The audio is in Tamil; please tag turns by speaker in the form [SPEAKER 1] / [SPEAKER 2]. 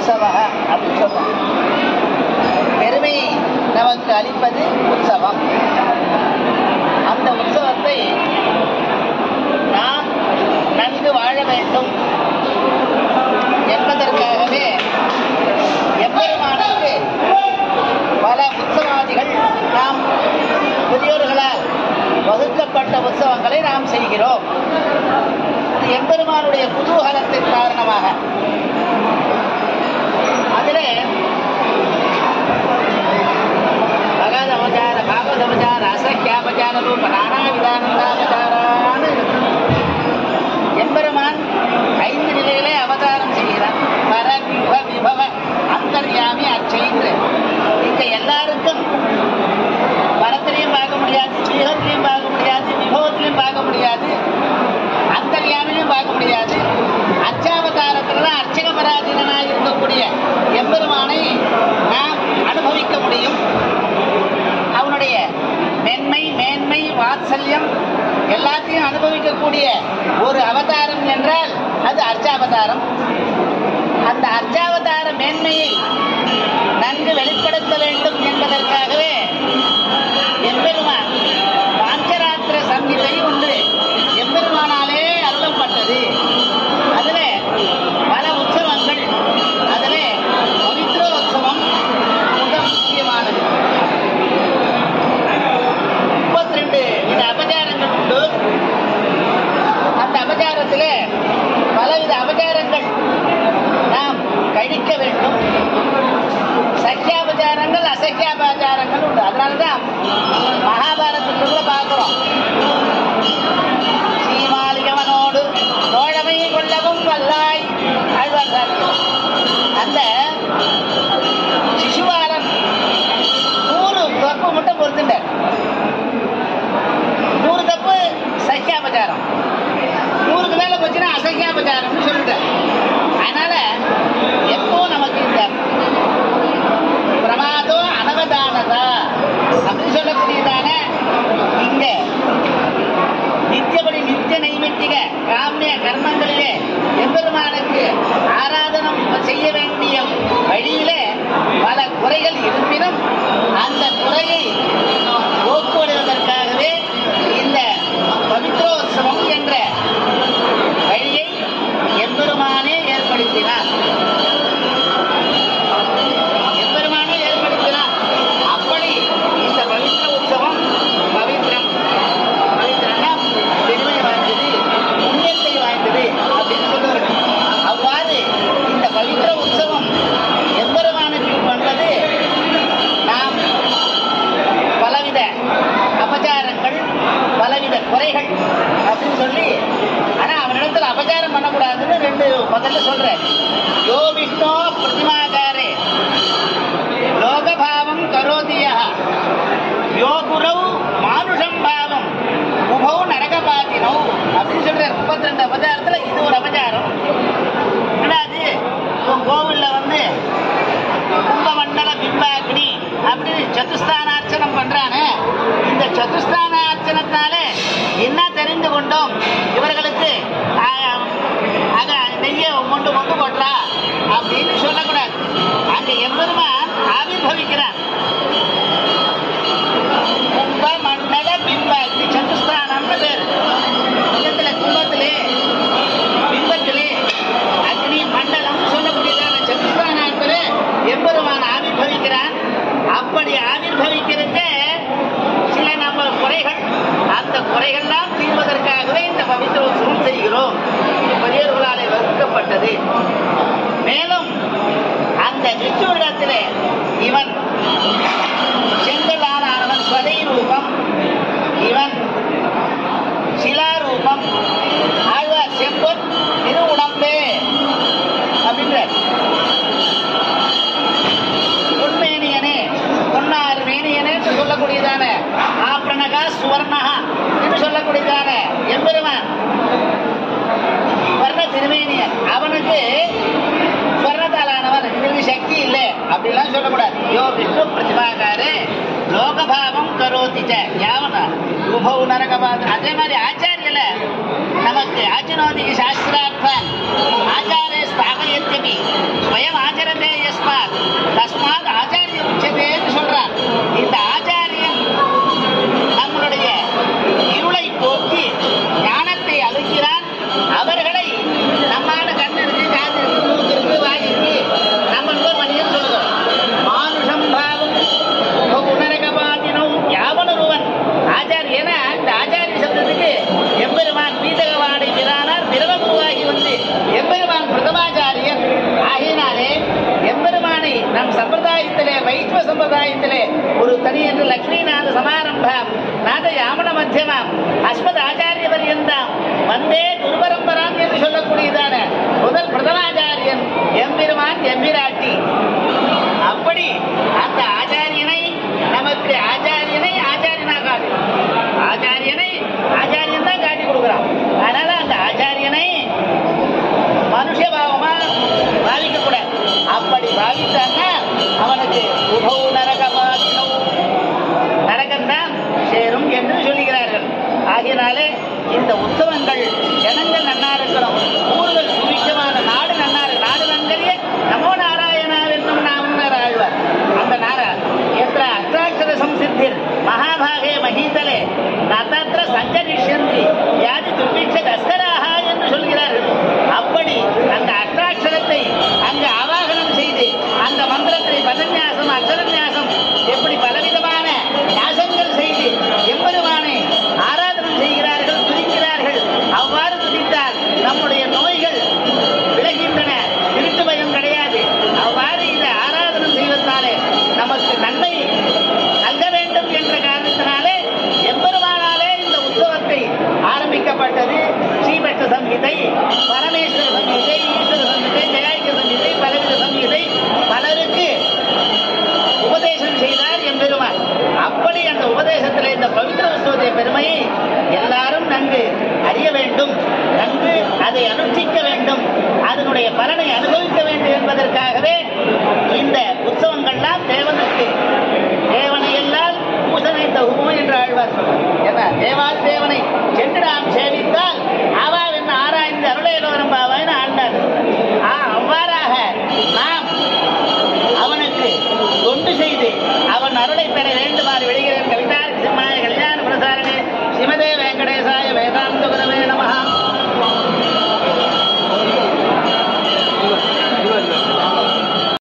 [SPEAKER 1] உற்சவ அப்படின்னு சொல்றோம் பெருமையை நமக்கு அளிப்பது உற்சவம் அந்த உற்சவத்தை நாம் நன்கு வாழ வேண்டும் என்பதற்காகவே எம்பெருமானுக்கு பல உற்சவாதிகள் நாம் பெரியோர்களால் வகுக்கப்பட்ட உற்சவங்களை நாம் செய்கிறோம் இது எம்பெருமானுடைய குதூகலத்தின் காரணமாக அதிலே பகவதபச்சார பாகவதபச்சார அசக்கியாபச்சார ரூப நானாவிதானந்தாபச்சாரான்னு எம்பெருமான் ஐந்து நிலையிலே அவதாரம் செய்கிறார் பர விப விபவ அந்தர்யாமி அச்சைன்று இங்க எல்லாருக்கும் பரத்திலையும் பார்க்க முடியாது வியூகத்திலையும் பார்க்க முடியாது விபவத்திலையும் பார்க்க முடியாது அந்தர்யாமிலையும் பார்க்க முடியாது அச்சாவதாரத்துல தான் அர்ச்சக பராஜீனாக இருக்கக்கூடிய எம்பெருமானை நாம் அனுபவிக்க முடியும் அவனுடைய மென்மை மேன்மை வாத்சல்யம் எல்லாத்தையும் அனுபவிக்கக்கூடிய ஒரு அவதாரம் என்றால் அது அர்ச்சாவதாரம் அந்த அர்ச்சாவதார மேன்மையை நன்கு வெளிப்படுத்த வேண்டும் என்பதற்காகவே எம்பெருமான் பாஞ்சராத்திர சங்கீதை ஒன்று எம்பெருமானாலே அருளப்பட்டது அதுல பல உற்சவங்கள் அதுல பவித்ரோத்சவம் மிக முக்கியமானது முப்பத்தி ரெண்டு வித அபச்சாரங்கள் உண்டு அந்த அபச்சாரத்திலே பலவித அபச்சாரங்கள் நாம் கழிக்க வேண்டும் சக்கியாபச்சாரங்கள் அசக்கியாபச்சாரங்கள் உண்டு அதனாலதான் மகாபாரதத்துக்குள்ள பார்க்கிறோம் சீமாலிகவனோடு தோழமை கொள்ளவும் வல்லாய் ஆழ்வார் அந்த சிசுபாலன் நூறு தப்பு மட்டும் பொறுத்துட்டார் நூறு தப்பு சக்கியாபச்சாரம் நூறுக்கு மேல போச்சுன்னா அசக்கியாபச்சாரம்னு சொல்லிட்டார் அதனால எப்போ நமக்கு இந்த பிரமாதோ அனவதானதா அப்படின்னு சொல்லக்கூடியதான இங்க நித்தியபடி நித்திய நைமித்திக காமிய கர்மங்களிலே எம்பெருமானுக்கு ஆராதனம் செய்ய வேண்டிய வழியிலே பல குறைகள் இருப்பினும் அந்த குறையை போக்குவதற்காகவே இந்த பவித்ரோத்சவம் என்ற வழியை எம்பெருமானே ஏற்படுத்தினார் எம்பெருமானே ஏற்படுத்தினார் அப்படி இந்த பவித்ர உற்சவம் பவித்ரம் பவித்ரம்னா பெருமை வாய்ந்தது புண்ணியத்தை வாய்ந்தது அப்படின்னு சொல்லுவார்கள் அவ்வாறு இந்த பவித்ர உற்சவம் எம்பெருமானுக்கு பண்ணது நாம் பலவித அபச்சாரங்கள் பலவித குறைகள் அப்படின்னு சொல்லி ஆனா அவனிடத்துல அபச்சாரம் பண்ணக்கூடாதுன்னு ரெண்டு முதல்ல சொல்றேன் யோ விஷ்ணோ பிரதிமாகாரே லோகபாவம் கரோதியா யோ குரவு மானுஷம் பாவம் உபௌ நரகபாதினோ அப்படின்னு சொல்றாரு முப்பத்தி ரெண்டு அபச்சாரத்துல இது ஒரு அபச்சாரம் என்னது உன் கோவில்ல வந்து கும்பமண்டல பிம்பாக்னி அப்படி சதுஸ்தானார்ச்சனம் பண்றானே இந்த சதுஸ்தானார்ச்சனத்தால என்ன தெரிந்து கொண்டோம் இவர்களுக்கு ஆ- அக நெய்ய கொண்டு கொண்டு போடுறா அப்படின்னு சொல்லக்கூடாது அங்க எம்பெருமான் ஆவிர்வவிக்கிறான் கும்ப மண்டல பிம்பாக்னி சதுஸ்தானம்னு பேரு இல்லத்துல கும்பத்திலே பிம்பத்திலே அக்னி மண்டலம் சொல்லக்கூடியதான சதுஸ்தானத்திலே எம்பெருமான் ஆவிர்வவிக்கிறான் அப்படி ஆவிர்வவிக்கிறத சில நம்ம குறைகள் அந்த குறைகள்லாம் தீர்வதற்காகவே இந்த பவித்திர உற்சவம் செய்கிறோம் பெரியவர்களாலே வகுக்கப்பட்டது மேலும் அந்த விஷ்ணுவிடத்திலே இவன் செங்கலானவன் ஸ்வதை ரூபம் இவன் சிலாரூபம் ஆழ்வார் செம்பொன் திரு உடம்பே அப்படின்ற பொன்மேனியனே பொன்னாறு மேனியனே என்று சொல்லக்கூடியதான ஆப்ரணகா சுவர்ணகா என்று சொல்லக்கூடியதான எம்பெருமான் வர்ண திருமேனியன் அவனுக்கு ஸ்வர்ணத்தாலானவன் இவனுக்கு சக்தி இல்லை அப்படிலாம் சொல்லக்கூடாது யோ விஷ்ணு பிரதிபாகாரே லோகபாவம் கரோதி ச யாவன உபௌ நரகபாத அதே மாதிரி ஆச்சாரியல நமக்கு ஆச்சனோதி சாஸ்திரார்த்த ஆச்சாரே ஸ்தாபயத்தியபி ஸ்வயம் ஆச்சரதி அனுபவிக்க வேண்டும் என்பதற்காகவே இந்த உற்சவங்கள்லாம் தேவனுக்கு தேவனை எல்லாம் பூசனை தகுமோ என்று ஆழ்வார் சொல்றார் ஏன்னா தேவாதி தேவனை சென்று நாம் சேவி